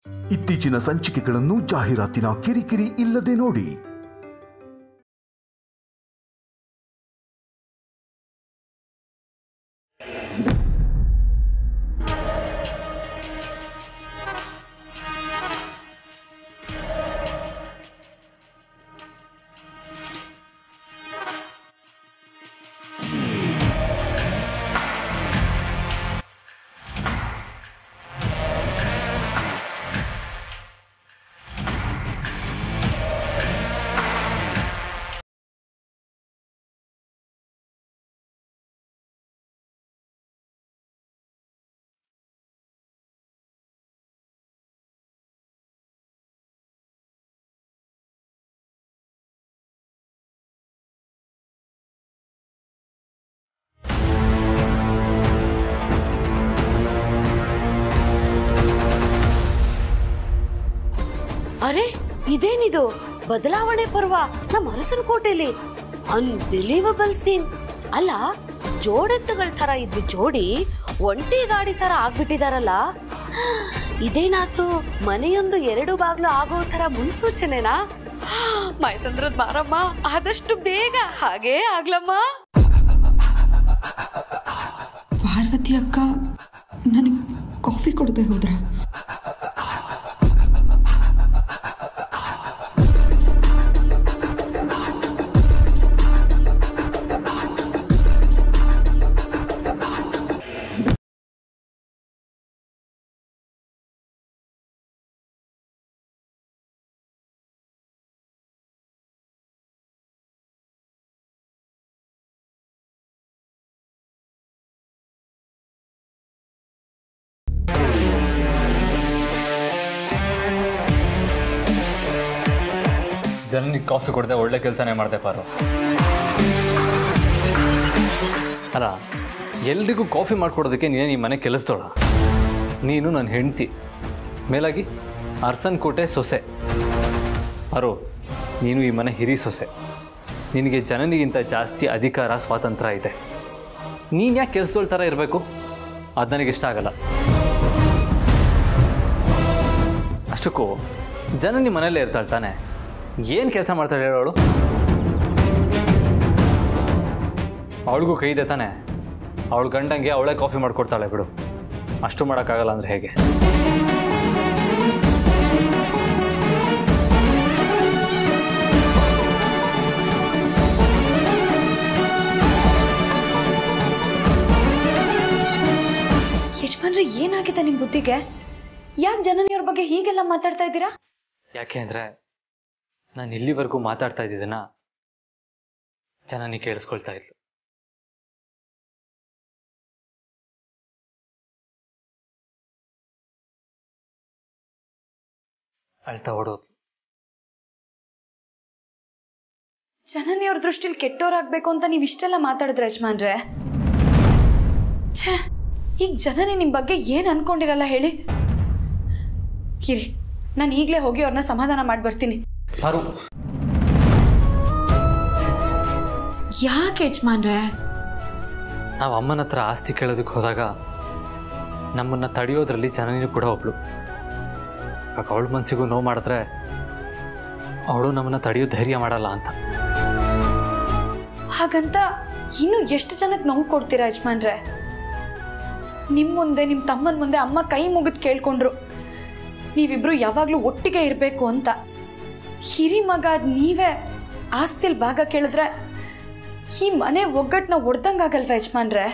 ಇತ್ತೀಚಿನ ಸಂಚಿಕೆಗಳನ್ನು ಜಾಹೀರಾತಿನ ಕಿರಿಕಿರಿ ಇಲ್ಲದೆ ನೋಡಿ ಅರೆ ಇದೇನಿದು ಬದಲಾವಣೆ ಪರ್ವ ನಮ್ಮ ಅರಸನ ಕೋಟೆಲಿ ಅನ್ಬಿಲೀವಬಲ್ ಸೀನ್ ಅಲ್ಲ ಜೋಡೆತ್ತುಗಳ ತರ ಇದ್ದ ಜೋಡಿ ಒಂಟಿ ಗಾಡಿ ತರ ಆಗ್ಬಿಟ್ಟಿದಾರಲ್ಲ ಇದೇನಾದ್ರೂ ಮನೆಯೊಂದು ಎರಡು ಬಾಗ್ಲು ಆಗೋ ತರ ಮುನ್ಸೂಚನೆನಾ ಮೈಸಂದ್ರದ್ ಬಾರಮ್ಮ ಆದಷ್ಟು ಬೇಗ ಹಾಗೇ ಆಗ್ಲಮ್ಮ ಪಾರ್ವತಿ ಅಕ್ಕ ನನಗೆ ಕಾಫಿ ಕೊಡದೆ ಹೋದ್ರ ಜನನಿಗೆ ಕಾಫಿ ಕೊಡದೆ ಒಳ್ಳೆ ಕೆಲಸನೇ ಮಾಡ್ದೆ ಪಾರು ಅಲ್ಲ ಎಲ್ರಿಗೂ ಕಾಫಿ ಮಾಡಿಕೊಡೋದಕ್ಕೆ ನೀನೇ ಈ ಮನೆ ಕೆಲಸದೋಳ ನೀನು ನನ್ನ ಹೆಂಡತಿ ಮೇಲಾಗಿ ಅರ್ಸನ್ ಕೋಟೆ ಸೊಸೆ ಪಾರು ನೀನು ಈ ಮನೆ ಹಿರಿ ಸೊಸೆ ನಿನಗೆ ಜನನಿಗಿಂತ ಜಾಸ್ತಿ ಅಧಿಕಾರ ಸ್ವಾತಂತ್ರ್ಯ ಇದೆ ನೀನು ಯಾಕೆ ಕೆಲಸದೋಳ ಥರ ಇರಬೇಕು ಅದು ನನಗೆ ಇಷ್ಟ ಆಗಲ್ಲ ಅಷ್ಟಕ್ಕೂ ಜನನಿ ಮನೇಲೇ ಇರ್ತಾಳೆ ತಾನೆ ಏನು ಕೆಲಸ ಮಾಡ್ತಾಳೆ ಹೇಳೋಳು ಅವಳಿಗೂ ಕೈ ಇದೆ ತಾನೆ ಅವಳ ಗಂಡಂಗೆ ಅವಳೇ ಕಾಫಿ ಮಾಡಿಕೊಡ್ತಾಳೆ ಬಿಡು ಅಷ್ಟು ಮಾಡೋಕ್ಕಾಗಲ್ಲ ಅಂದರೆ ಹೇಗೆ ಯಜಮಾನ್ರೆ ಏನಾಗಿದೆ ನಿಮ್ಮ ಬುದ್ಧಿಗೆ ಯಾಕೆ ಜನನಿಯವ್ರ ಬಗ್ಗೆ ಹೀಗೆಲ್ಲ ಮಾತಾಡ್ತಾ ಇದ್ದೀರಾ ಯಾಕೆ ಅಂದರೆ ನಾನು ಇಲ್ಲಿವರೆಗೂ ಮಾತಾಡ್ತಾ ಇದ್ದಿದ್ದನ್ನ ಜನನಿ ಕೇಳಿಸ್ಕೊಳ್ತಾ ಇದ್ಲು ಅಳ್ತಾ ಓಡೋದು ಜನನಿಯವ್ರ ದೃಷ್ಟಿಲಿ ಕೆಟ್ಟೋರಾಗ್ಬೇಕು ಅಂತ ನೀವು ಇಷ್ಟೆಲ್ಲ ಮಾತಾಡಿದ್ರೆ ಯಜಮಾನ್ರೆ ಛೇ ಈಗ ಜನನಿ ನಿಮ್ಮ ಬಗ್ಗೆ ಏನು ಅನ್ಕೊಂಡಿರಲ್ಲ ಹೇಳಿ ಇರಿ ನಾನು ಈಗಲೇ ಹೋಗಿ ಅವ್ರನ್ನ ಸಮಾಧಾನ ಮಾಡಿ ಬರ್ತೀನಿ ಪಾರು ಯಾಕೆ ಯಜಮಾನ್ರೆ ನಾವು ಅಮ್ಮನ ಹತ್ರ ಆಸ್ತಿ ಕೇಳೋದಕ್ಕೆ ಹೋದಾಗ ನಮ್ಮನ್ನು ತಡೆಯೋದ್ರಲ್ಲಿ ಜನನಿನೂ ಕೂಡ ಒಬ್ಳು ಇವಾಗ ಅವಳ ಮನಸ್ಸಿಗೂ ನೋವು ಮಾಡಿದ್ರೆ ಅವಳು ನಮ್ಮನ್ನು ತಡೆಯೋ ಧೈರ್ಯ ಮಾಡಲ್ಲ ಅಂತ ಹಾಗಂತ ಇನ್ನೂ ಎಷ್ಟು ಜನಕ್ಕೆ ನೋವು ಕೊಡ್ತೀರಾ ಯಜಮಾನ್ರೆ ನಿಮ್ಮ ಮುಂದೆ ನಿಮ್ಮ ತಮ್ಮನ ಮುಂದೆ ಅಮ್ಮ ಕೈ ಮುಗಿದು ಕೇಳ್ಕೊಂಡ್ರು ನೀವಿಬ್ರು ಯಾವಾಗಲೂ ಒಟ್ಟಿಗೆ ಇರಬೇಕು ಅಂತ ಹಿರಿ ಮಗ ಆದ್ ನೀವೇ ಆಸ್ತಿಲ್ ಭಾಗ ಕೇಳಿದ್ರೆ ಈ ಮನೆ ಒಗ್ಗಟ್ಟನ್ನ ಒಡ್ದಂಗಾಗಲ್ವ ಯಜಮಾನ್ರೆ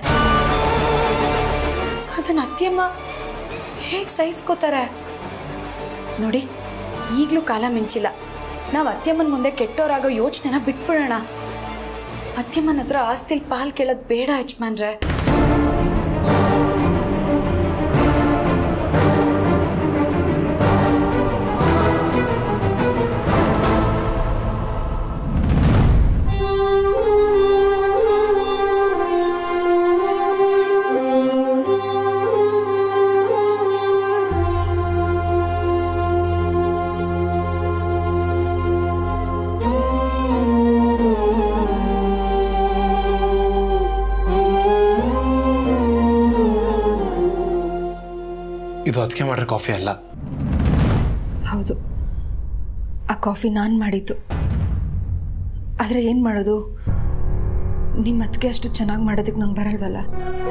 ಅದನ್ನ ಅತ್ತೆಯಮ್ಮ ಹೇಗೆ ಸಹಿಸ್ಕೋತಾರೆ ನೋಡಿ ಈಗಲೂ ಕಾಲ ಮಿಂಚಿಲ್ಲ ನಾವು ಅತ್ತೆಮ್ಮನ ಮುಂದೆ ಕೆಟ್ಟೋರಾಗೋ ಯೋಚನೆನ ಬಿಟ್ಬಿಡೋಣ ಅತ್ತೆಮ್ಮನ ಹತ್ರ ಆಸ್ತಿಲ್ ಪಾಲ್ ಕೇಳೋದು ಬೇಡ ಯಜಮಾನ್ರೆ ಇದು ಅದಕ್ಕೆ ಮಾಡ್ರೆ ಕಾಫಿ ಅಲ್ಲ ಹೌದು ಆ ಕಾಫಿ ನಾನು ಮಾಡಿದ್ದು ಆದರೆ ಏನು ಮಾಡೋದು ನಿಮ್ಮ ಅದಕ್ಕೆ ಅಷ್ಟು ಚೆನ್ನಾಗಿ ಮಾಡೋದಕ್ಕೆ ನಂಗೆ ಬರಲ್ವಲ್ಲ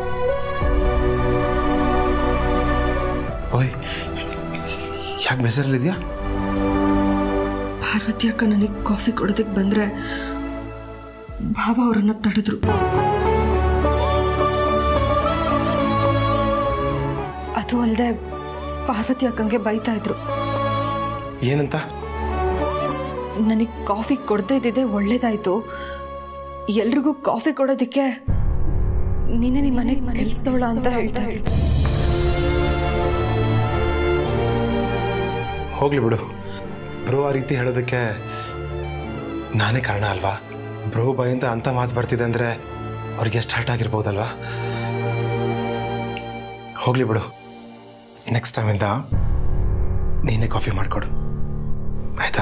ಓಯ್ ಯಾಕೆ ಬೇಸರಲ್ಲಿದೆಯಾ ಪಾರ್ವತಿ ಅಕ್ಕ ನನಗೆ ಕಾಫಿ ಕೊಡೋದಕ್ಕೆ ಬಂದರೆ ಭಾವ ಅವರನ್ನು ತಡೆದ್ರು ಅದು ಅಲ್ಲದೆ ಪಾರ್ವತಿ ಅಕ್ಕಂಗೆ ಬೈತಾ ಇದ್ರು ಏನಂತ ನನಗೆ ಕಾಫಿ ಕೊಡದೇ ಇದ್ದಿದ್ದೆ ಒಳ್ಳೇದಾಯ್ತು ಎಲ್ರಿಗೂ ಕಾಫಿ ಕೊಡೋದಕ್ಕೆ ನೀನೇ ನಿಮ್ಮ ಮನೆಗೆ ಕೆಲ್ಸದವಳ ಅಂತ ಹೇಳ್ತಾ ಇದ್ರು ಹೋಗ್ಲಿ ಬಿಡು ಬ್ರೋ ಆ ರೀತಿ ಹೇಳೋದಕ್ಕೆ ನಾನೇ ಕಾರಣ ಅಲ್ವಾ ಬ್ರೋ ಬಾಯಿಂದ ಅಂತ ಮಾತು ಬರ್ತಿದೆ ಅಂದರೆ ಅವ್ರಿಗೆ ಸ್ಟಾರ್ಟ್ ಆಗಿರ್ಬೋದಲ್ವಾ ಹೋಗ್ಲಿ ಬಿಡು ನೆಕ್ಸ್ಟ್ ಟೈಮಿಂದ ನೀನೇ ಕಾಫಿ ಮಾಡಿಕೊಡು ಆಯ್ತಾ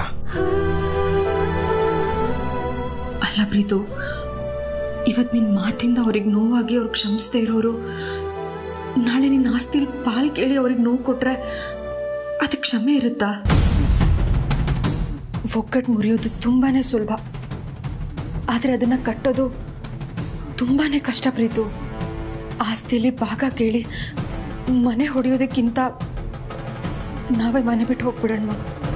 ಅಲ್ಲ ಪ್ರೀತು ಇವತ್ತು ನಿನ್ನ ಮಾತಿಂದ ಅವ್ರಿಗೆ ನೋವಾಗಿ ಅವ್ರಿಗೆ ಕ್ಷಮಿಸ್ದೇ ಇರೋರು ನಾಳೆ ನಿನ್ನ ಆಸ್ತಿಲಿ ಪಾಲ್ ಕೇಳಿ ಅವ್ರಿಗೆ ನೋವು ಕೊಟ್ರೆ ಅದಕ್ಕೆ ಕ್ಷಮೆ ಇರುತ್ತಾ ಒಕ್ಕಟ್ಟು ಮುರಿಯೋದು ತುಂಬಾನೇ ಸುಲಭ ಆದರೆ ಅದನ್ನು ಕಟ್ಟೋದು ತುಂಬಾನೇ ಕಷ್ಟ ಪ್ರೀತು ಆಸ್ತಿಲಿ ಭಾಗ ಕೇಳಿ ಮನೆ ಹೊಡೆಯೋದಕ್ಕಿಂತ ನಾವೇ ಮನೆ ಬಿಟ್ಟು ಹೋಗ್ಬಿಡೋಣ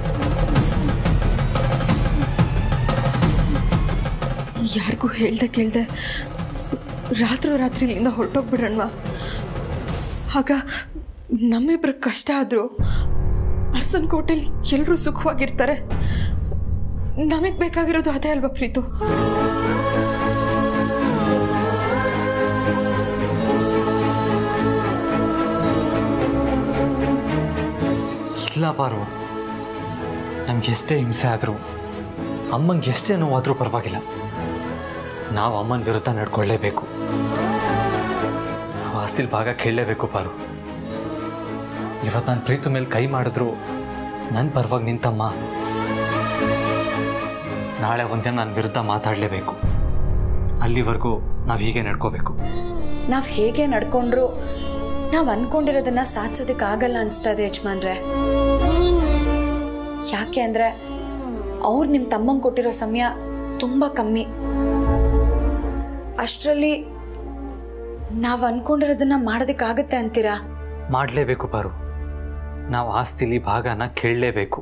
ಯಾರಿಗೂ ಹೇಳ್ದೆ ಕೇಳ್ದೆ ರಾತ್ರೋ ರಾತ್ರಿ ಇಲ್ಲಿಂದ ಹೊರಟೋಗ್ಬಿಡೋಣವಾ ಆಗ ನಮ್ಮಿಬ್ರ ಕಷ್ಟ ಆದರೂ ಅರಸನ್ ಕೋಟೆಲಿ ಎಲ್ಲರೂ ಸುಖವಾಗಿರ್ತಾರೆ ನಮಗೆ ಬೇಕಾಗಿರೋದು ಅದೇ ಅಲ್ವಾ ಪ್ರೀತು ಇಲ್ಲ ಪಾರು ನಮ್ಗೆ ಎಷ್ಟೇ ಹಿಂಸೆ ಆದರೂ ಅಮ್ಮಂಗೆ ಎಷ್ಟೇ ನೋವಾದರೂ ಪರವಾಗಿಲ್ಲ ನಾವು ಅಮ್ಮನ ವಿರುದ್ಧ ನಡ್ಕೊಳ್ಳೇಬೇಕು ನಾವು ಆಸ್ತಿಲ್ ಭಾಗ ಕೇಳಲೇಬೇಕು ಪಾರು ಇವತ್ತು ನಾನು ಪ್ರೀತು ಮೇಲೆ ಕೈ ಮಾಡಿದ್ರು ನನ್ನ ಪರವಾಗಿ ನಿಂತಮ್ಮ ನಾಳೆ ಒಂದಿನ ನನ್ನ ವಿರುದ್ಧ ಮಾತಾಡಲೇಬೇಕು ಅಲ್ಲಿವರೆಗೂ ನಾವು ಹೀಗೆ ನಡ್ಕೋಬೇಕು ನಾವು ಹೇಗೆ ನಡ್ಕೊಂಡ್ರು ನಾವು ಅನ್ಕೊಂಡಿರೋದನ್ನ ಸಾಧಿಸೋದಕ್ಕೆ ಆಗಲ್ಲ ಅನ್ಸ್ತಾ ಇದೆ ಯಜಮಾನ್ರೆ ಯಾಕೆ ಅಂದ್ರೆ ಅವ್ರು ನಿಮ್ಮ ತಮ್ಮಂಗೆ ಕೊಟ್ಟಿರೋ ಸಮಯ ತುಂಬ ಕಮ್ಮಿ ಅಷ್ಟರಲ್ಲಿ ನಾವು ಅನ್ಕೊಂಡಿರೋದನ್ನ ಮಾಡೋದಕ್ಕಾಗತ್ತೆ ಅಂತೀರಾ ಮಾಡಲೇಬೇಕು ಪಾರು ನಾವು ಆಸ್ತಿಲಿ ಭಾಗನ ಕೇಳಲೇಬೇಕು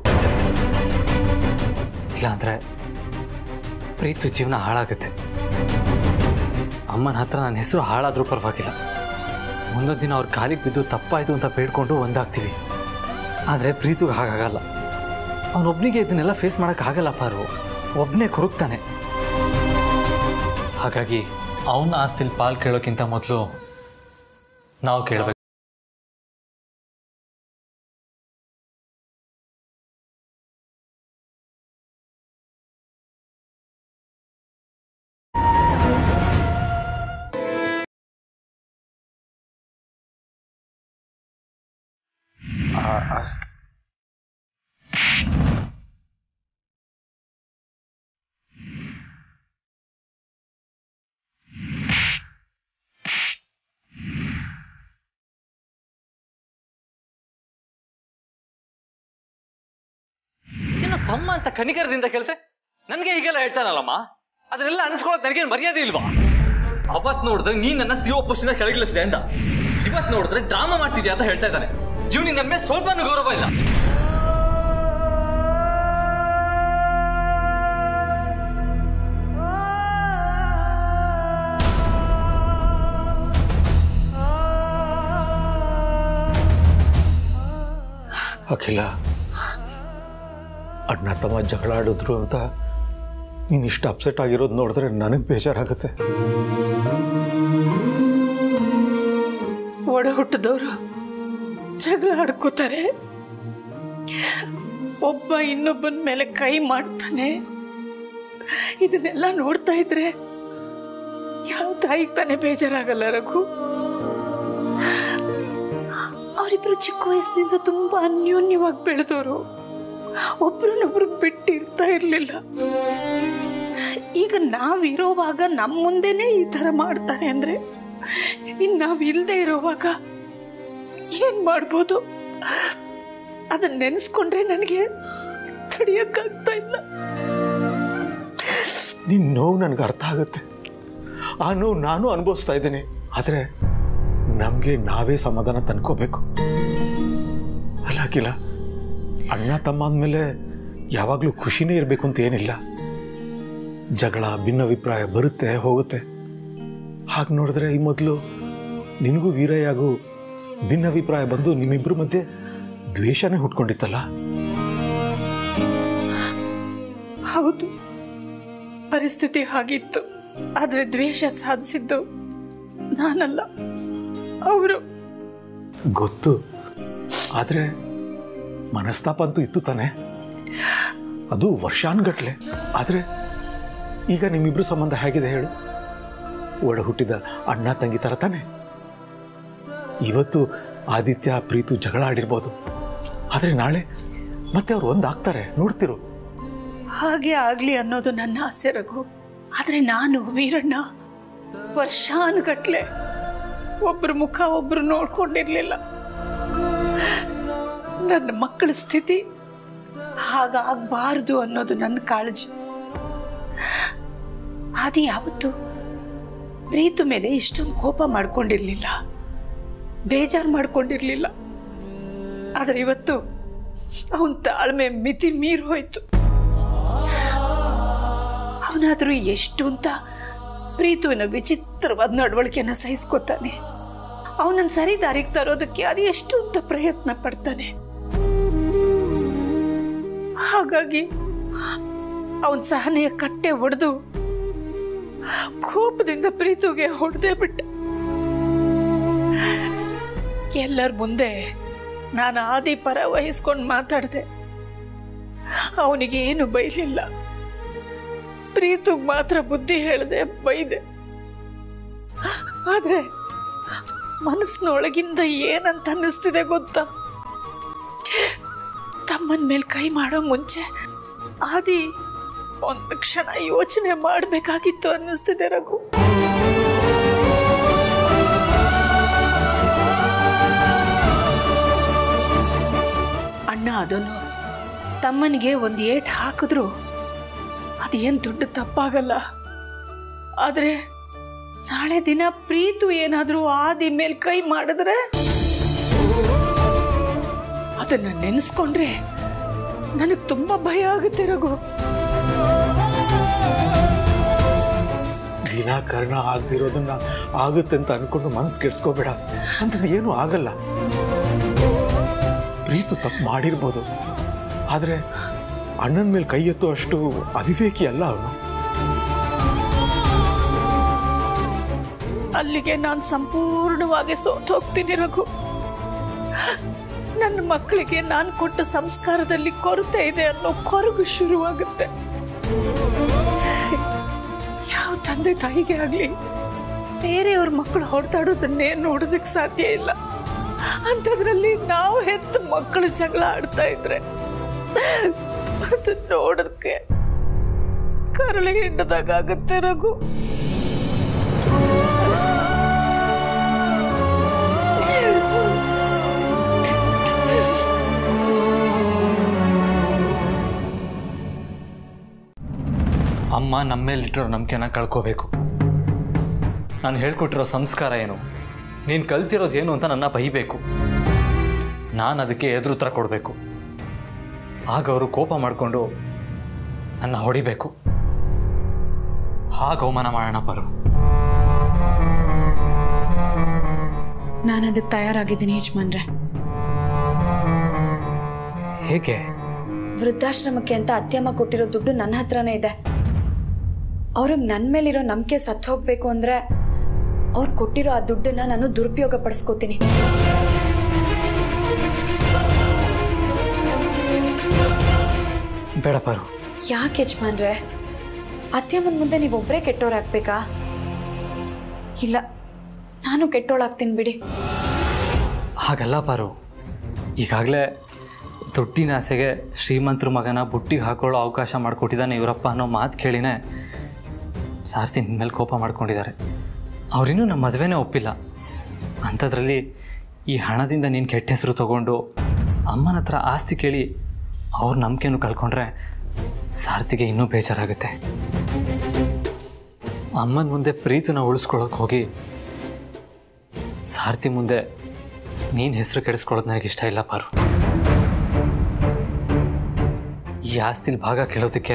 ಇಲ್ಲಾಂದ್ರೆ ಪ್ರೀತು ಜೀವನ ಹಾಳಾಗುತ್ತೆ ಅಮ್ಮನ ಹತ್ರ ನನ್ನ ಹೆಸರು ಹಾಳಾದ್ರೂ ಪರವಾಗಿಲ್ಲ ಮುಂದೊಂದು ದಿನ ಅವ್ರ ಕಾಲಿಗೆ ಬಿದ್ದು ತಪ್ಪಾಯ್ತು ಅಂತ ಬೇಡ್ಕೊಂಡು ಒಂದಾಗ್ತೀವಿ ಆದರೆ ಪ್ರೀತಿಗೆ ಹಾಗಾಗಲ್ಲ ಅವನೊಬ್ಬನಿಗೆ ಇದನ್ನೆಲ್ಲ ಫೇಸ್ ಮಾಡೋಕ್ಕಾಗಲ್ಲ ಪಾರು ಒಬ್ಬನೇ ಕೊರಗ್ತಾನೆ ಹಾಗಾಗಿ ಅವನ ಆಸ್ತಿಲಿ ಪಾಲ್ ಕೇಳೋಕ್ಕಿಂತ ಮೊದಲು ನಾವು ಕೇಳಬೇಕು ನಿನ್ನ ತಮ್ಮ ಅಂತ ಕನಿಕರದಿಂದ ಕೇಳ್ತೆ ನನಗೆ ಹೀಗೆಲ್ಲ ಹೇಳ್ತಾನಲ್ಲಮ್ಮ ಅದನ್ನೆಲ್ಲ ಅನಿಸ್ಕೊಳಕ್ ನನಗೇನು ಮರ್ಯಾದೆ ಇಲ್ವಾ ಅವತ್ ನೋಡಿದ್ರೆ ನೀನ್ ನನ್ನ ಸಿಒ ಪೋಸ್ಟಿಂದ ಕೆಳಗಿಳಿಸಿದೆ ಅಂತ ಇವತ್ ನೋಡಿದ್ರೆ ಡ್ರಾಮಾ ಮಾಡ್ತಿದ್ಯಾ ಅಂತ ಹೇಳ್ತಾ ಇದ್ದಾನೆ ಇವ್ನಿಗೆ ನನ್ನ ಮೇಲೆ ಸ್ವಲ್ಪನೂ ಗೌರವ ಇಲ್ಲ ಅಖಿಲ ಅಣ್ಣ ತಮ್ಮ ಜಗಳ ಆಡಿದ್ರು ಅಂತ ನೀನು ಇಷ್ಟು ಅಪ್ಸೆಟ್ ಆಗಿರೋದು ನೋಡಿದ್ರೆ ನನಗೆ ಬೇಜಾರಾಗುತ್ತೆ ಒಡ ಹುಟ್ಟಿದವರು ಜಗಳ ಆಡ್ಕೋತಾರೆ ಒಬ್ಬ ಇನ್ನೊಬ್ಬನ ಮೇಲೆ ಕೈ ಮಾಡ್ತಾನೆ ಇದನ್ನೆಲ್ಲ ನೋಡ್ತಾ ಇದ್ರೆ ಯಾವ ತಾಯಿಗೆ ತಾನೇ ಬೇಜಾರಾಗಲ್ಲ ರಘು ಅವರಿಬ್ರು ಚಿಕ್ಕ ವಯಸ್ಸಿನಿಂದ ತುಂಬಾ ಅನ್ಯೋನ್ಯವಾಗಿ ಬೆಳೆದವರು ಒಬ್ರನ್ನೊಬ್ರು ಬಿಟ್ಟಿರ್ತಾ ಇರ್ಲಿಲ್ಲ ಈಗ ನಾವಿರೋವಾಗ ನಮ್ಮ ಮುಂದೆನೇ ಈ ಥರ ಮಾಡ್ತಾರೆ ಅಂದ್ರೆ ಇನ್ನು ನಾವು ಇಲ್ಲದೆ ಇರೋವಾಗ ಏನ್ ಮಾಡ್ಬೋದು ಅದನ್ನ ನೆನೆಸ್ಕೊಂಡ್ರೆ ನನಗೆ ತಡಿಯಕ್ಕಾಗ್ತಾ ಇಲ್ಲ ನಿನ್ನ ನೋವು ನನಗೆ ಅರ್ಥ ಆಗುತ್ತೆ ಆ ನೋವು ನಾನು ಅನುಭವಿಸ್ತಾ ಇದ್ದೀನಿ ಆದರೆ ನಮಗೆ ನಾವೇ ಸಮಾಧಾನ ತಂದ್ಕೋಬೇಕು ಅಲ್ಲ ಅಖಿಲ ಅಣ್ಣ ತಮ್ಮ ಅಂದಮೇಲೆ ಯಾವಾಗಲೂ ಖುಷಿನೇ ಇರಬೇಕು ಅಂತ ಏನಿಲ್ಲ ಜಗಳ ಭಿನ್ನಾಭಿಪ್ರಾಯ ಬರುತ್ತೆ ಹೋಗುತ್ತೆ ಹಾಗೆ ನೋಡಿದ್ರೆ ಈ ಮೊದಲು ನಿನಗೂ ವೀರಯ್ಯಗೂ ಭಿನ್ನಾಭಿಪ್ರಾಯ ಬಂದು ನಿಮ್ಮಿಬ್ಬರ ಮಧ್ಯೆ ದ್ವೇಷನೇ ಹುಟ್ಕೊಂಡಿತ್ತಲ್ಲ ಹೌದು ಪರಿಸ್ಥಿತಿ ಹಾಗಿತ್ತು ಆದ್ರೆ ದ್ವೇಷ ಸಾಧಿಸಿದ್ದು ನಾನಲ್ಲ ಅವರು ಗೊತ್ತು ಆದರೆ ಮನಸ್ತಾಪ ಅಂತೂ ಇತ್ತು ತಾನೆ ಅದು ವರ್ಷಾನ್ಗಟ್ಲೆ ಆದರೆ ಈಗ ನಿಮ್ಮಿಬ್ರು ಸಂಬಂಧ ಹೇಗಿದೆ ಹೇಳು ಒಡ ಹುಟ್ಟಿದ ಅಣ್ಣ ತಂಗಿ ಥರ ತಾನೆ ಇವತ್ತು ಆದಿತ್ಯ ಪ್ರೀತು ಜಗಳ ಆಡಿರ್ಬೋದು ಆದರೆ ನಾಳೆ ಮತ್ತೆ ಅವ್ರು ಒಂದಾಗ್ತಾರೆ ನೋಡ್ತಿರು ಹಾಗೆ ಆಗ್ಲಿ ಅನ್ನೋದು ನನ್ನ ಆಸೆ ರಘು ಆದ್ರೆ ನಾನು ವೀರಣ್ಣ ವರ್ಷಾನುಗಟ್ಲೆ ಒಬ್ರ ಮುಖ ಒಬ್ರು ನೋಡ್ಕೊಂಡಿರ್ಲಿಲ್ಲ ನನ್ನ ಮಕ್ಕಳ ಸ್ಥಿತಿ ಹಾಗಾಗಬಾರ್ದು ಅನ್ನೋದು ನನ್ನ ಕಾಳಜಿ ಅದು ಯಾವತ್ತು ಪ್ರೀತು ಮೇಲೆ ಇಷ್ಟೊಂದು ಕೋಪ ಮಾಡ್ಕೊಂಡಿರ್ಲಿಲ್ಲ ಬೇಜಾರು ಮಾಡ್ಕೊಂಡಿರ್ಲಿಲ್ಲ ಆದ್ರೆ ಇವತ್ತು ಅವನ ತಾಳ್ಮೆ ಮಿತಿ ಮೀರಿ ಹೋಯ್ತು ಅವನಾದ್ರೂ ಎಷ್ಟು ಅಂತ ಪ್ರೀತುವಿನ ವಿಚಿತ್ರವಾದ ನಡವಳಿಕೆನ ಸಹಿಸ್ಕೋತಾನೆ ಅವನನ್ನ ಸರಿ ದಾರಿಗೆ ತರೋದಕ್ಕೆ ಅದು ಎಷ್ಟು ಅಂತ ಪ್ರಯತ್ನ ಪಡ್ತಾನೆ ಹಾಗಾಗಿ ಅವನ್ ಸಹನೆಯ ಕಟ್ಟೆ ಒಡೆದು ಕೋಪದಿಂದ ಪ್ರೀತುಗೆ ಹೊಡೆದೇ ಬಿಟ್ಟ ಎಲ್ಲರ ಮುಂದೆ ನಾನು ಆದಿ ಪರ ವಹಿಸ್ಕೊಂಡು ಮಾತಾಡಿದೆ ಅವನಿಗೆ ಏನು ಬೈಲಿಲ್ಲ ಪ್ರೀತುಗ್ ಮಾತ್ರ ಬುದ್ಧಿ ಹೇಳ್ದೆ ಬೈದೆ ಆದ್ರೆ ಮನಸ್ಸಿನೊಳಗಿಂದ ಏನಂತ ಅನ್ನಿಸ್ತಿದೆ ಗೊತ್ತಾ ತಮ್ಮನ ಮೇಲೆ ಕೈ ಮಾಡೋ ಮುಂಚೆ ಆದಿ ಒಂದು ಕ್ಷಣ ಯೋಚನೆ ಮಾಡಬೇಕಾಗಿತ್ತು ಅನ್ನಿಸ್ತಿದೆ ರಘು ಅಣ್ಣ ಅದನ್ನು ತಮ್ಮನಿಗೆ ಒಂದು ಏಟ್ ಹಾಕಿದ್ರು ಅದೇನ್ ದೊಡ್ಡ ತಪ್ಪಾಗಲ್ಲ ಆದ್ರೆ ನಾಳೆ ದಿನ ಪ್ರೀತು ಏನಾದ್ರೂ ಆದಿ ಮೇಲ್ ಕೈ ಮಾಡಿದ್ರೆ ಅದನ್ನ ನೆನೆಸ್ಕೊಂಡ್ರೆ ನನಗ್ ತುಂಬಾ ಭಯ ಆಗುತ್ತೆ ರಘು ವಿನಾಕಾರಣ ಆಗದಿರೋದನ್ನ ಆಗುತ್ತೆ ಅಂತ ಅನ್ಕೊಂಡು ಮನಸ್ಸು ಕೆಡ್ಸ್ಕೋಬೇಡ ಅಂಥದ್ದು ಏನೂ ಆಗಲ್ಲ ಪ್ರೀತು ತಪ್ಪು ಮಾಡಿರ್ಬೋದು ಆದರೆ ಅಣ್ಣನ ಮೇಲೆ ಕೈ ಎತ್ತೋ ಅಷ್ಟು ಅವಿವೇಕಿ ಅಲ್ಲ ಅವನು ಅಲ್ಲಿಗೆ ನಾನು ಸಂಪೂರ್ಣವಾಗಿ ಸೋತು ಹೋಗ್ತೀನಿ ರಘು ನನ್ನ ಮಕ್ಕಳಿಗೆ ನಾನು ಕೊಟ್ಟ ಸಂಸ್ಕಾರದಲ್ಲಿ ಕೊರತೆ ಇದೆ ಅನ್ನೋ ಕೊರಗು ಶುರುವಾಗುತ್ತೆ ಯಾವ ತಂದೆ ತಾಯಿಗೆ ಆಗ್ಲಿ ಬೇರೆಯವ್ರ ಮಕ್ಕಳು ಹೊಡೆದಾಡೋದನ್ನೇ ನೋಡೋದಕ್ಕೆ ಸಾಧ್ಯ ಇಲ್ಲ ಅಂಥದ್ರಲ್ಲಿ ನಾವು ಹೆತ್ತ ಮಕ್ಕಳು ಜಗಳ ಆಡ್ತಾ ಇದ್ರೆ ಅದನ್ನ ನೋಡೋದಕ್ಕೆ ಕರಳಿ ಹಿಂಡದಾಗುತ್ತೆ ರಘು ಅಮ್ಮ ನಮ್ಮ ಮೇಲಿಟ್ಟಿರೋ ನಂಬಿಕೆನ ಕಳ್ಕೋಬೇಕು ನಾನು ಹೇಳ್ಕೊಟ್ಟಿರೋ ಸಂಸ್ಕಾರ ಏನು ನೀನು ಕಲ್ತಿರೋದು ಏನು ಅಂತ ನನ್ನ ಬೈಬೇಕು ನಾನು ಅದಕ್ಕೆ ಎದುರುತ್ತರ ಕೊಡಬೇಕು ಆಗ ಅವರು ಕೋಪ ಮಾಡಿಕೊಂಡು ನನ್ನ ಹೊಡಿಬೇಕು ಹಾಗೆ ಅವಮಾನ ಮಾಡೋಣ ಪರು ನಾನು ಅದಕ್ಕೆ ತಯಾರಾಗಿದ್ದೀನಿ ಯಜಮಾನ್ರೆ ಹೇಗೆ ವೃದ್ಧಾಶ್ರಮಕ್ಕೆ ಅಂತ ಅತ್ಯಮ್ಮ ಕೊಟ್ಟಿರೋ ದುಡ್ಡು ನನ್ನ ಹತ್ರನೇ ಇದೆ ಅವ್ರಿಗೆ ನನ್ನ ಮೇಲಿರೋ ನಂಬಿಕೆ ಸತ್ತು ಹೋಗ್ಬೇಕು ಅಂದ್ರೆ ಅವ್ರು ಕೊಟ್ಟಿರೋ ಆ ದುಡ್ಡನ್ನ ನಾನು ದುರುಪಯೋಗ ಪಡಿಸ್ಕೋತೀನಿ ಬೇಡ ಪರು ಯಾಕೆ ಯಜಮಾನ್ರೆ ಅತ್ಯಮ್ಮನ ಮುಂದೆ ನೀವು ಒಬ್ಬರೇ ಕೆಟ್ಟೋರಾಗ್ಬೇಕಾ ಇಲ್ಲ ನಾನು ಕೆಟ್ಟೋಳಾಗ್ತೀನಿ ಬಿಡಿ ಹಾಗಲ್ಲ ಪಾರು ಈಗಾಗಲೇ ದುಡ್ಡಿನ ಆಸೆಗೆ ಶ್ರೀಮಂತರ ಮಗನ ಬುಟ್ಟಿಗೆ ಹಾಕೊಳ್ಳೋ ಅವಕಾಶ ಮಾಡಿಕೊಟ್ಟಿದ್ದಾನೆ ಇವರಪ್ಪ ಅನ್ನೋ ಮಾತು ಕೇಳಿನೇ ಸಾರ್ತಿ ನಿನ್ನ ಮೇಲೆ ಕೋಪ ಮಾಡ್ಕೊಂಡಿದ್ದಾರೆ ಅವರಿನ್ನೂ ನಮ್ಮ ಮದುವೆನೇ ಒಪ್ಪಿಲ್ಲ ಅಂಥದ್ರಲ್ಲಿ ಈ ಹಣದಿಂದ ನೀನು ಕೆಟ್ಟ ಹೆಸರು ತಗೊಂಡು ಅಮ್ಮನ ಹತ್ರ ಆಸ್ತಿ ಕೇಳಿ ಅವ್ರ ನಂಬಿಕೆಯನ್ನು ಕಳ್ಕೊಂಡ್ರೆ ಸಾರ್ಥಿಗೆ ಇನ್ನೂ ಬೇಜಾರಾಗುತ್ತೆ ಅಮ್ಮನ ಮುಂದೆ ಪ್ರೀತಿನ ಉಳಿಸ್ಕೊಳ್ಳೋಕೆ ಹೋಗಿ ಸಾರ್ಥಿ ಮುಂದೆ ನೀನು ಹೆಸರು ಕೆಡಿಸ್ಕೊಳ್ಳೋದು ನನಗೆ ಇಷ್ಟ ಇಲ್ಲ ಪಾರು ಈ ಆಸ್ತಿಲಿ ಭಾಗ ಕೇಳೋದಕ್ಕೆ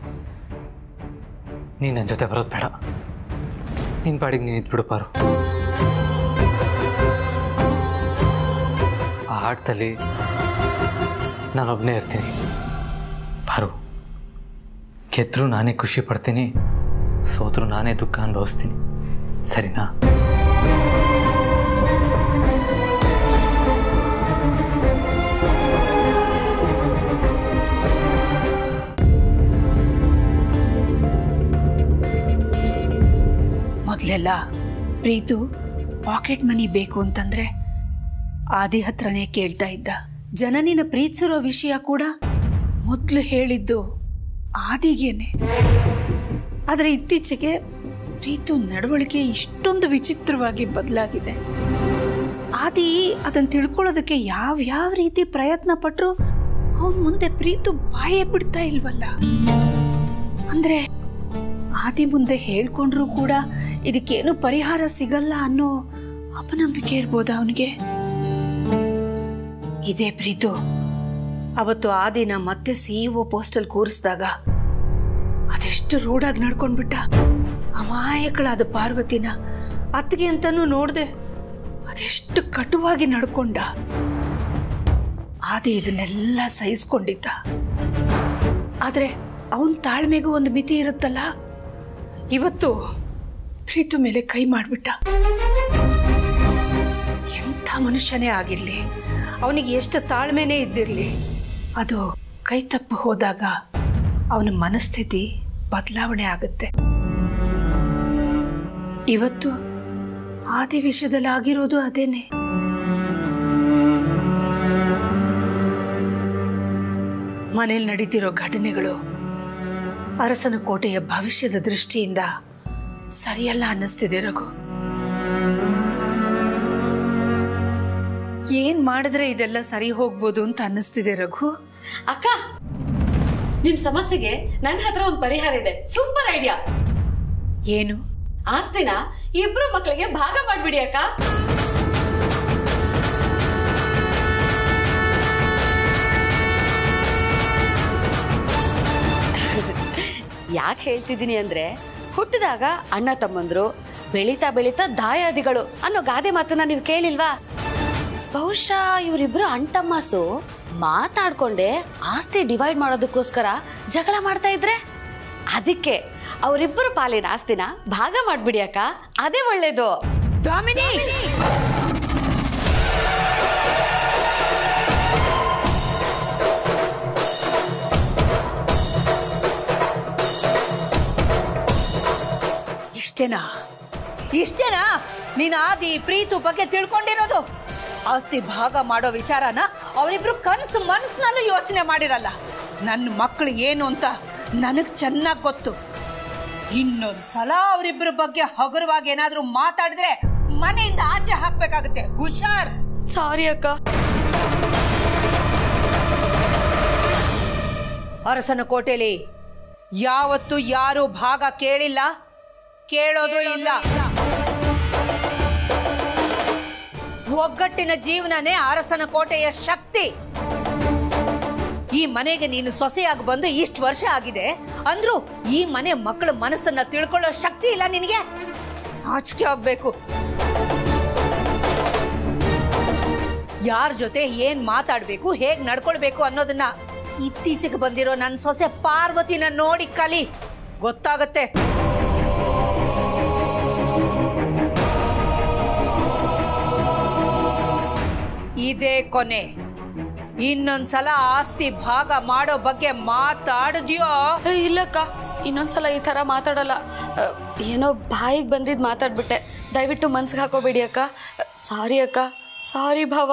ನೀನು ನನ್ನ ಜೊತೆ ಬರೋದು ಬೇಡ ನಿನ್ನ ಪಾಡಿಗೆ ನೀನು ಇದ್ಬಿಡು ಪಾರು ಆ ಆಟದಲ್ಲಿ ನಾನೊಬ್ಬನೇ ಇರ್ತೀನಿ ಪಾರು ಗೆದ್ರೂ ನಾನೇ ಖುಷಿ ಪಡ್ತೀನಿ ಸೋತ್ರು ನಾನೇ ದುಃಖ ಅನುಭವಿಸ್ತೀನಿ ಸರಿನಾ ಮೊದಲೆಲ್ಲ ಪ್ರೀತು ಪಾಕೆಟ್ ಮನಿ ಬೇಕು ಅಂತಂದ್ರೆ ಆದಿ ಹತ್ರನೇ ಕೇಳ್ತಾ ಇದ್ದ ಜನನಿನ ಪ್ರೀತಿಸಿರೋ ವಿಷಯ ಕೂಡ ಮೊದಲು ಹೇಳಿದ್ದು ಆದಿಗೇನೆ ಆದರೆ ಇತ್ತೀಚೆಗೆ ಪ್ರೀತು ನಡವಳಿಕೆ ಇಷ್ಟೊಂದು ವಿಚಿತ್ರವಾಗಿ ಬದಲಾಗಿದೆ ಆದಿ ಅದನ್ನು ತಿಳ್ಕೊಳ್ಳೋದಕ್ಕೆ ಯಾವ ಯಾವ ರೀತಿ ಪ್ರಯತ್ನ ಪಟ್ಟರು ಅವನ ಮುಂದೆ ಪ್ರೀತು ಬಾಯೇ ಬಿಡ್ತಾ ಇಲ್ವಲ್ಲ ಅಂದ್ರೆ ಆದಿ ಮುಂದೆ ಹೇಳ್ಕೊಂಡ್ರೂ ಕೂಡ ಇದಕ್ಕೇನು ಪರಿಹಾರ ಸಿಗಲ್ಲ ಅನ್ನೋ ಅಪನಂಬಿಕೆ ಇರ್ಬೋದಾ ಅವನಿಗೆ ಇದೇ ಪ್ರೀತು ಅವತ್ತು ಆದಿನ ಮತ್ತೆ ಸಿಇಒ ಪೋಸ್ಟಲ್ ಕೂರಿಸಿದಾಗ ಅದೆಷ್ಟು ರೋಡಾಗಿ ನಡ್ಕೊಂಡ್ಬಿಟ್ಟ ಅಮಾಯಕಳಾದ ಪಾರ್ವತಿನ ಅತ್ತಿಗೆ ಅಂತಾನೂ ನೋಡ್ದೆ ಅದೆಷ್ಟು ಕಟುವಾಗಿ ನಡ್ಕೊಂಡ ಆದಿ ಇದನ್ನೆಲ್ಲ ಸಹಿಸ್ಕೊಂಡಿದ್ದ ಆದ್ರೆ ಅವನ್ ತಾಳ್ಮೆಗೂ ಒಂದು ಮಿತಿ ಇರುತ್ತಲ್ಲ ಇವತ್ತು ಪ್ರೀತು ಮೇಲೆ ಕೈ ಮಾಡಿಬಿಟ್ಟ ಎಂಥ ಮನುಷ್ಯನೇ ಆಗಿರ್ಲಿ ಅವನಿಗೆ ಎಷ್ಟು ತಾಳ್ಮೆನೇ ಇದ್ದಿರಲಿ ಅದು ಕೈ ತಪ್ಪು ಹೋದಾಗ ಅವನ ಮನಸ್ಥಿತಿ ಬದಲಾವಣೆ ಆಗುತ್ತೆ ಇವತ್ತು ಆದಿ ವಿಷಯದಲ್ಲಿ ಆಗಿರೋದು ಅದೇನೆ ಮನೇಲಿ ನಡೀತಿರೋ ಘಟನೆಗಳು ಅರಸನ ಕೋಟೆಯ ಭವಿಷ್ಯದ ದೃಷ್ಟಿಯಿಂದ ಸರಿಯಲ್ಲ ಅನ್ನಿಸ್ತಿದೆ ರಘು ಏನ್ ಮಾಡಿದ್ರೆ ಇದೆಲ್ಲ ಸರಿ ಹೋಗ್ಬೋದು ಅಂತ ಅನ್ನಿಸ್ತಿದೆ ರಘು ಅಕ್ಕ ನಿಮ್ ಸಮಸ್ಯೆಗೆ ನನ್ನ ಹತ್ರ ಒಂದು ಪರಿಹಾರ ಇದೆ ಸೂಪರ್ ಐಡಿಯಾ ಏನು ಆಸ್ತಿನ ಇಬ್ರು ಮಕ್ಕಳಿಗೆ ಭಾಗ ಮಾಡ್ಬಿಡಿ ಅಕ್ಕ ಯಾಕೆ ಹೇಳ್ತಿದ್ದೀನಿ ಅಂದ್ರೆ ಹುಟ್ಟಿದಾಗ ಅಣ್ಣ ತಮ್ಮಂದ್ರು ಬೆಳೀತಾ ಬೆಳೀತಾ ದಾಯಾದಿಗಳು ಅನ್ನೋ ಗಾದೆ ಮಾತನ್ನ ನೀವು ಕೇಳಿಲ್ವಾ ಬಹುಶಃ ಇವರಿಬ್ರು ಅಣ್ತಮ್ಮಸು ಮಾತಾಡ್ಕೊಂಡೆ ಆಸ್ತಿ ಡಿವೈಡ್ ಮಾಡೋದಕ್ಕೋಸ್ಕರ ಜಗಳ ಮಾಡ್ತಾ ಇದ್ರೆ ಅದಕ್ಕೆ ಅವರಿಬ್ಬರು ಪಾಲಿನ ಆಸ್ತಿನ ಭಾಗ ಮಾಡ್ಬಿಡಿ ಅಕ್ಕ ಅದೇ ಒಳ್ಳೇದು ದಾಮಿನಿ ಇಷ್ಟೇನಾ ಇಷ್ಟೇನಾ ನೀನ್ ಆದಿ ಪ್ರೀತು ಬಗ್ಗೆ ತಿಳ್ಕೊಂಡಿರೋದು ಆಸ್ತಿ ಭಾಗ ಮಾಡೋ ವಿಚಾರನ ಅವರಿಬ್ರು ಕನಸು ಮನಸ್ಸಿನಲ್ಲೂ ಯೋಚನೆ ಮಾಡಿರಲ್ಲ ನನ್ನ ಮಕ್ಕಳು ಏನು ಅಂತ ನನಗ್ ಚೆನ್ನಾಗ್ ಗೊತ್ತು ಇನ್ನೊಂದ್ಸಲ ಅವರಿಬ್ಬರ ಬಗ್ಗೆ ಹಗುರವಾಗಿ ಏನಾದ್ರೂ ಮಾತಾಡಿದ್ರೆ ಮನೆಯಿಂದ ಆಚೆ ಹಾಕ್ಬೇಕಾಗುತ್ತೆ ಹುಷಾರ್ ಸಾರಿ ಅಕ್ಕ ಅರಸನ ಕೋಟೆಲಿ ಯಾವತ್ತು ಯಾರು ಭಾಗ ಕೇಳಿಲ್ಲ ಕೇಳೋದು ಇಲ್ಲ ಒಗ್ಗಟ್ಟಿನ ಜೀವನನೇ ಅರಸನ ಕೋಟೆಯ ಶಕ್ತಿ ಈ ಮನೆಗೆ ನೀನು ಸೊಸೆಯಾಗಿ ಬಂದು ಇಷ್ಟು ವರ್ಷ ಆಗಿದೆ ಅಂದ್ರೂ ಈ ಮನೆ ಮಕ್ಕಳ ಮನಸ್ಸನ್ನ ತಿಳ್ಕೊಳ್ಳೋ ಶಕ್ತಿ ಇಲ್ಲ ನಿನಗೆ ನಾಚಿಕೆ ಆಗ್ಬೇಕು ಯಾರ ಜೊತೆ ಏನ್ ಮಾತಾಡ್ಬೇಕು ಹೇಗ್ ನಡ್ಕೊಳ್ಬೇಕು ಅನ್ನೋದನ್ನ ಇತ್ತೀಚೆಗೆ ಬಂದಿರೋ ನನ್ನ ಸೊಸೆ ಪಾರ್ವತಿನ ನೋಡಿ ಕಲಿ ಗೊತ್ತಾಗತ್ತೆ ಇದೇ ಕೊನೆ ಇನ್ನೊಂದ್ಸಲ ಆಸ್ತಿ ಭಾಗ ಮಾಡೋ ಬಗ್ಗೆ ಮಾತಾಡಿದ್ಯೋ ಏ, ಇಲ್ಲಕ್ಕ ಇನ್ನೊಂದ್ಸಲ ಈ ತರ ಮಾತಾಡಲ್ಲ ಅ, ಏನೋ ಬಾಯಿಗೆ ಬಂದಿದ್ ಮಾತಾಡ್ಬಿಟ್ಟೆ ದಯವಿಟ್ಟು ಮನ್ಸಿಗೆ ಹಾಕೋಬೇಡಿ ಅಕ್ಕ ಸಾರಿ ಅಕ್ಕ ಸಾರಿ ಭಾವ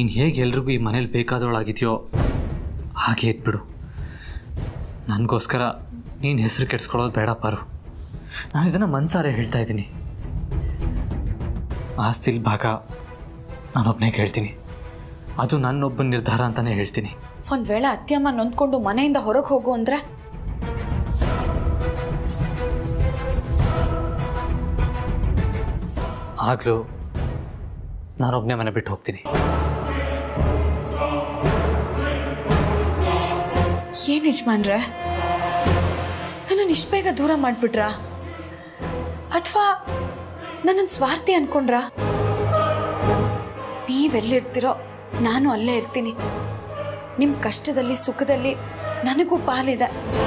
ನೀನು ಹೇಗೆ ಎಲ್ರಿಗೂ ಈ ಮನೇಲಿ ಬೇಕಾದವಳಾಗಿದೆಯೋ ಹಾಗೆ ಇದ್ಬಿಡು ನನಗೋಸ್ಕರ ನೀನು ಹೆಸರು ಕೆಡ್ಸ್ಕೊಳ್ಳೋದು ಬೇಡ ಪಾರು ನಾನು ಇದನ್ನು ಮನ್ಸಾರೆ ಹೇಳ್ತಾ ಇದ್ದೀನಿ ಆಸ್ತಿಲ್ ಭಾಗ ನಾನೊಬ್ಬನೇ ಕೇಳ್ತೀನಿ ಅದು ನನ್ನೊಬ್ಬನ ನಿರ್ಧಾರ ಅಂತಲೇ ಹೇಳ್ತೀನಿ ಒಂದು ವೇಳೆ ಅತ್ಯಮ್ಮ ನೊಂದ್ಕೊಂಡು ಮನೆಯಿಂದ ಹೊರಗೆ ಹೋಗು ಅಂದ್ರೆ ಆಗಲೂ ನಾನೊಬ್ಬನೇ ಮನೆ ಬಿಟ್ಟು ಹೋಗ್ತೀನಿ ಏನ್ ಯಜಮಾನ್ರೆ ನನ್ನನ್ನು ಇಷ್ಟು ಬೇಗ ದೂರ ಮಾಡ್ಬಿಟ್ರಾ ಅಥವಾ ನನ್ನನ್ನು ಸ್ವಾರ್ಥಿ ಅನ್ಕೊಂಡ್ರಾ ನೀವೆಲ್ಲಿರ್ತೀರೋ ನಾನು ಅಲ್ಲೇ ಇರ್ತೀನಿ ನಿಮ್ಮ ಕಷ್ಟದಲ್ಲಿ ಸುಖದಲ್ಲಿ ನನಗೂ ಪಾಲಿದೆ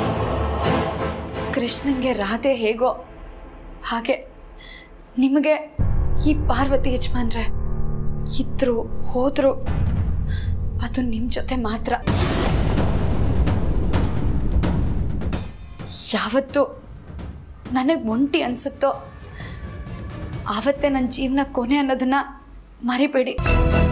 ಕೃಷ್ಣಂಗೆ ರಾಧೆ ಹೇಗೋ ಹಾಗೆ ನಿಮಗೆ ಈ ಪಾರ್ವತಿ ಯಜಮಾನ್ರೆ ಇದ್ರು ಹೋದ್ರು ಅದು ನಿಮ್ಮ ಜೊತೆ ಮಾತ್ರ ಯಾವತ್ತು ನನಗೆ ಒಂಟಿ ಅನ್ಸುತ್ತೋ ಆವತ್ತೇ ನನ್ನ ಜೀವನ ಕೊನೆ ಅನ್ನೋದನ್ನ ಮರಿಬೇಡಿ